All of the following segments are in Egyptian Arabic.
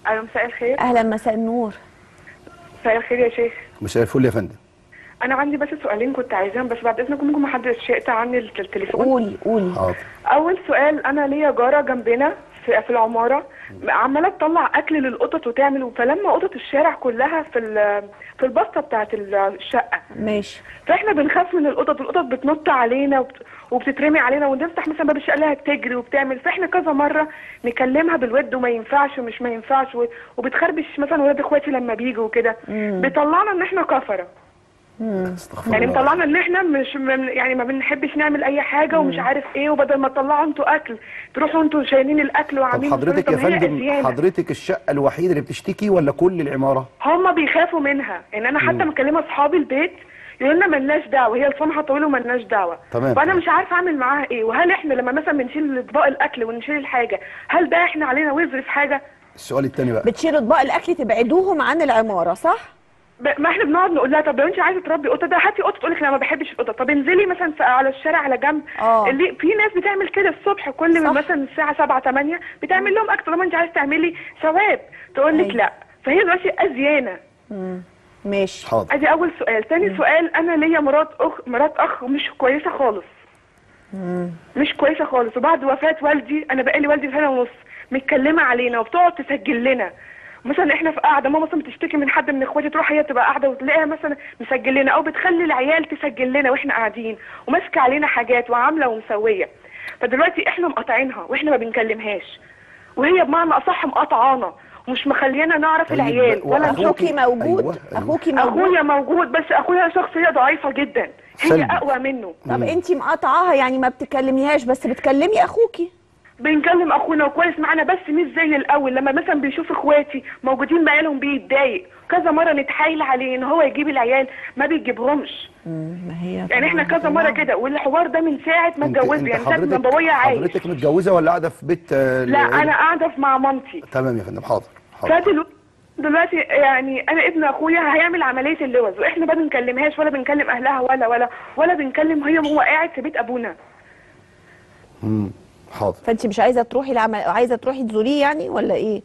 أيوة مساء الخير اهلا مساء النور مساء الخير يا شيخ مساء الفل يا فندم أنا عندي بس سؤالين كنت عايزاهم بس بعد إذنكم ممكن محدش يقطع عني الت- التليفون قولي قولي حاضر أول سؤال أنا ليا جارة جنبنا في, في العمارة عمالة تطلع أكل للقطط وتعمل فلما قطط الشارع كلها في ال- في البسطة بتاعت الشقة ماشي فاحنا بنخاف من القطط القطط بتنط علينا وبت... وبتترمي علينا ونفتح مثلا باب الشقه لها تجري وبتعمل فاحنا كذا مره نكلمها بالود وما ينفعش ومش ما ينفعش و... وبتخربش مثلا ولاد اخواتي لما بيجوا وكده بيطلعنا ان احنا كفره استغفر يعني الله. مطلعنا ان احنا مش من يعني ما بنحبش نعمل اي حاجه ومش عارف ايه وبدل ما تطلعوا انتوا اكل تروحوا انتوا شايلين الاكل طب وعاملين حضرتك يا طب هي فندم أديانة. حضرتك الشقه الوحيده اللي بتشتكي ولا كل العماره هم بيخافوا منها ان انا حتى مكلمه اصحابي البيت يقول لنا ملناش دعوه هي لسانها طويل وملناش دعوه تمام. فانا مش عارفه اعمل معاها ايه وهل احنا لما مثلا بنشيل اطباق الاكل ونشيل الحاجه هل ده احنا علينا وزر في حاجه السؤال الثاني بقى بتشيلوا اطباق الاكل تبعدوهم عن العماره صح ب... ما احنا بنقعد نقول لها طب لو انت عايزه تربي قطه ده هاتي قطه تقول لك لا ما بحبش القطط طب انزلي مثلا في... على الشارع على جنب آه. اللي في ناس بتعمل كده الصبح كل صح. مثلا الساعه 7 8 بتعمل لهم اكل طالما انت عايزه تعملي ثواب تقول لك أيوة. لا فهي دلوقتي ازيانه ماشي حاضر ادي اول سؤال تاني سؤال انا ليا مرات اخ مرات اخ مش كويسه خالص مش كويسه خالص وبعد وفاه والدي انا بقالي والدي سنه ونص متكلمه علينا وبتقعد تسجل لنا مثلا احنا في قاعده ماما مثلا بتشتكي من حد من اخواتي تروح هي تبقى قاعده وتلاقيها مثلا مسجل لنا او بتخلي العيال تسجل لنا واحنا قاعدين وماسكه علينا حاجات وعامله ومسويه فدلوقتي احنا مقاطعينها واحنا ما بنكلمهاش وهي بمعنى اصح مقاطعانا ومش مخليانا نعرف طيب، العيال ولا وأخوكي- نشوف اخوكي موجود أيوة، أيوة. اخوكي موجود اخويا موجود بس اخويا شخصيه ضعيفه جدا هي سلبي. اقوى منه طب انت مقاطعاها يعني ما بتكلميهاش بس بتكلمي اخوكي بنكلم اخونا وكويس معانا بس مش زي الاول لما مثلا بيشوف اخواتي موجودين بعيالهم بيتضايق كذا مره نتحايل عليه ان هو يجيب العيال ما بيجيبهمش ما هي يعني احنا كذا مره كده والحوار ده من ساعه ما انت- اتجوزت انت يعني ساعه ما حضرتك بابايا عايش حضرتك متجوزه ولا قاعده في بيت آه، لا العيلة؟ انا قاعده في مع مامتي تمام يا فندم حاضر حاضر فدلوقتي دلوقتي يعني انا ابن اخويا هيعمل عمليه اللوز واحنا ما بنكلمهاش ولا بنكلم اهلها ولا ولا ولا بنكلم هي وهو قاعد في بيت ابونا مم. حاضر فانت مش عايزه تروحي العمل عايزه تروحي تزوريه يعني ولا ايه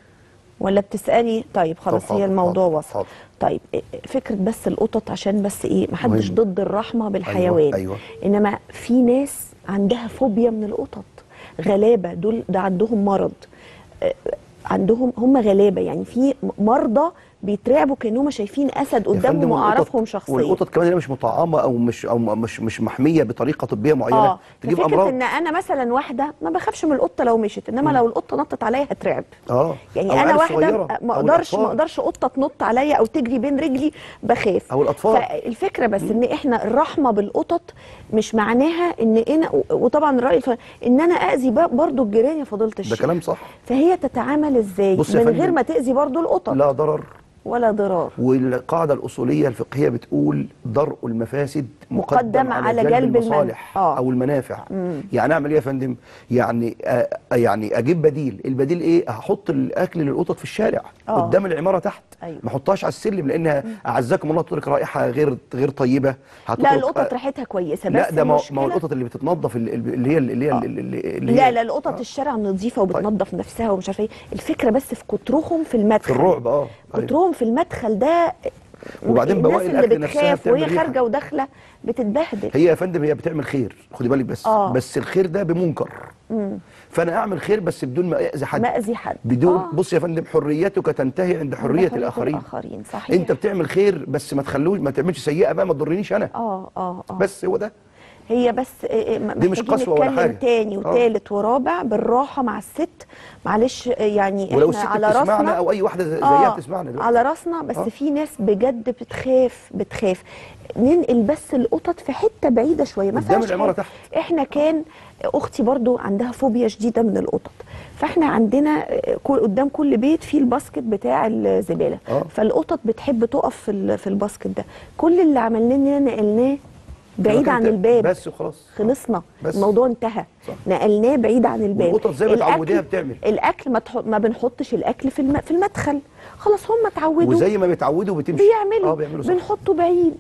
ولا بتسالي طيب خلاص طب حاضر، هي الموضوع حاضر، وصل حاضر. طيب إيه- فكره بس القطط عشان بس ايه محدش مهم. ضد الرحمه بالحيوان أيوة. انما في ناس عندها فوبيا من القطط غلابه دول ده عندهم مرض آه، عندهم هم غلابه يعني في مرضى بيترعبوا كانهم شايفين اسد يا قدامهم فندم، والقطط- واعرفهم شخصيا والقطط كمان اللي مش مطعمه او مش او مش مش محميه بطريقه طبيه معينه اه تجيب ففكره امراض ان انا مثلا واحده ما بخافش من القطه لو مشيت انما لو القطه نطت عليا هترعب اه يعني أو انا عيال واحده صغيرة، ما أو اقدرش ما الأطفال. اقدرش قطه تنط عليا او تجري بين رجلي بخاف أو الأطفال. فالفكره بس ان احنا الرحمه بالقطط مش معناها ان انا وطبعا الراي الف... ان انا اذي بقى برضو الجيران يا فضيله ده الشيخ كلام صح فهي تتعامل ازاي بص يا من غير فندم، ما تاذي برضو القطط لا ضرر ولا ضرار والقاعده الاصوليه الفقهيه بتقول درء المفاسد مقدم على جلب المن- المصالح آه. او المنافع يعني اعمل ايه يا فندم يعني آه يعني اجيب بديل البديل ايه هحط الاكل للقطط في الشارع آه. قدام العماره تحت أيوة. ما احطهاش على السلم لانها اعزكم الله تترك رائحه غير غير طيبه لا هتترك- القطط ريحتها كويسه بس لا ده ما هو- ما هو المشكلة- القطط اللي بتتنظف ال- ال- اللي هي اللي هي اللي اللي لا هي لا القطط الشارع نظيفه وبتنظف نفسها ومش عارفه ايه الفكره بس في كترهم في المدخل في الرعب اه أيوة. كترهم في المدخل ده وبعدين الناس بواقي اللي الأكل نفسها بتخاف بتعمل وهي ريحة. خارجه وداخله بتتبهدل هي يا فندم هي بتعمل خير خدي بالك بس آه. بس الخير ده بمنكر فانا اعمل خير بس بدون ما اذي حد ما اذي حد بدون آه. بص يا فندم حريتك تنتهي عند حريه الاخرين الاخرين صحيح انت بتعمل خير بس ما تخلوش ما تعملش سيئه بقى ما تضرنيش انا اه اه اه بس هو ده هي بس إيه إيه دي مش محتاجين قسوة ولا نتكلم حاجة. تاني آه. وتالت ورابع بالراحه مع الست معلش إيه يعني ولو احنا الست على بتسمعنا راسنا او اي واحده زي- زيها بتسمعنا دلوقتي على راسنا بس آه. في ناس بجد بتخاف بتخاف ننقل بس القطط في حته بعيده شويه ما قدام فيهاش العمارة حاجة. تحت. احنا كان اختي برضو عندها فوبيا شديده من القطط فاحنا عندنا كل- قدام كل بيت فيه الباسكت بتاع الزباله آه. فالقطط بتحب تقف في ال- في الباسكت ده كل اللي عملناه اننا نقلناه بعيد مكان عن تاني. الباب بس وخلاص خلصنا بس. الموضوع انتهى صح. نقلناه بعيد عن الباب والقطط زي ما الأكل- اتعوديها بتعمل. الاكل ما, تحط ما بنحطش الاكل في الم... في المدخل خلاص هم اتعودوا وزي ما بيتعودوا بتمشي بيعملوا اه بيعملوا صح بنحطه بعيد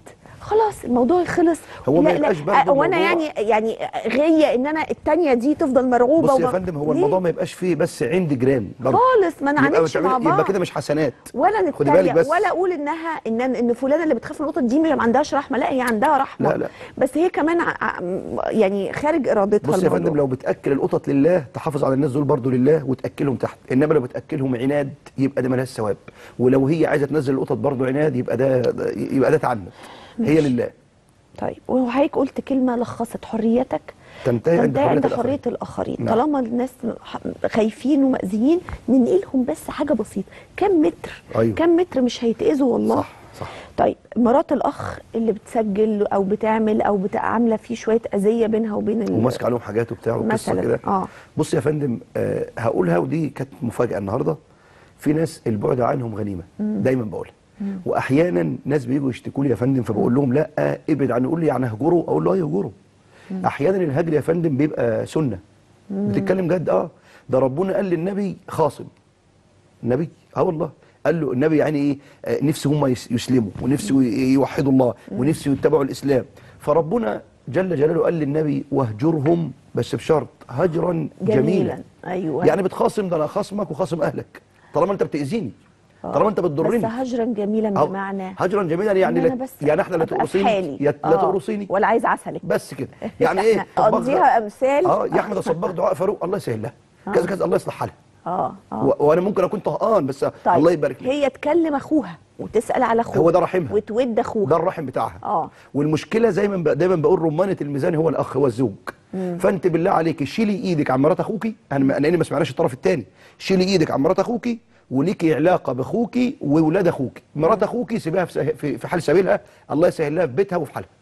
خلاص الموضوع يخلص هو ما لا يبقاش لا برضه هو انا الموضوع- يعني يعني غيه ان انا التانية دي تفضل مرعوبه بص يا وما- فندم هو ليه؟ الموضوع ما يبقاش فيه بس عند جيران برضه خالص ما يبقى نعاندش بتعمل- مع بعض يبقى كده مش حسنات ولا خدي بالك نتريق بس ولا اقول انها ان ان فلانه اللي بتخاف من القطط دي ما عندهاش رحمه لا هي عندها رحمه لا، لا. بس هي كمان ع- ع- يعني خارج ارادتها بص يا الموضوع. فندم لو بتاكل القطط لله تحافظ على الناس دول برضه لله وتاكلهم تحت انما لو بتاكلهم عناد يبقى ده ملهاش ثواب ولو هي عايزه تنزل القطط برضه عناد يبقى ده ده- يبقى ده تعنت هي ماشي. لله طيب وحضرتك قلت كلمه لخصت حريتك تنتهي عند تنتهي حرية عند الآخرين. حريه الاخرين نعم. طالما الناس ح- خايفين ومأذيين ننقلهم بس حاجه بسيطه كم متر أيوة. كم متر مش هيتأذوا والله صح صح طيب مرات الاخ اللي بتسجل او بتعمل او بت- عامله فيه شويه اذيه بينها وبين ال- وماسك عليهم حاجات وبتاع وقصه مثلاً، كده آه. بص يا فندم آه هقولها ودي كانت مفاجاه النهارده في ناس البعد عنهم غنيمه دايما بقولها واحيانا ناس بيجوا يشتكوا لي يا فندم فبقول لهم لا ابعد عنه يقول لي يعني هجره اقول له اه يهجره احيانا الهجر يا فندم بيبقى سنه بتتكلم جد اه ده ربنا قال للنبي خاصم النبي اه والله قال له النبي يعني ايه آه، نفسه هم يس- يسلموا ونفسه ي- يوحدوا الله ونفسه يتبعوا الاسلام فربنا جل جلاله قال للنبي واهجرهم بس بشرط هجرا جميلا, جميلا ايوه يعني بتخاصم ده انا خصمك وخاصم اهلك طالما انت بتاذيني آه. طالما انت بتضرني بس هجرا جميلا أو بمعنى هجرا جميلا يعني إن لا أنا بس يعني احنا لا أبقى في تقرصيني حالي. يا لا آه. تقرصيني ولا عايز عسلك بس كده يعني ايه صبغ- اقضيها امثال اه يا احمد اصبغ دعاء فاروق الله يسهل لها كذا كذا الله يصلح حالها اه اه و- وانا ممكن اكون طهقان بس طيب الله يبارك لك هي تكلم اخوها وتسال على اخوها هو ده رحمها. وتود اخوها ده الرحم بتاعها اه. والمشكله زي ما ب- دايما بقول رمانه الميزان هو الاخ هو الزوج فانت بالله عليك شيلي ايدك عن مرات اخوكي انا ما- لاني ما سمعناش الطرف الثاني شيلي ايدك عن مرات اخوكي وليكي علاقه باخوكي وولاد اخوكي مرات اخوكي سيبيها في سه- في في حال سبيلها الله يسهل لها في بيتها وفي حالها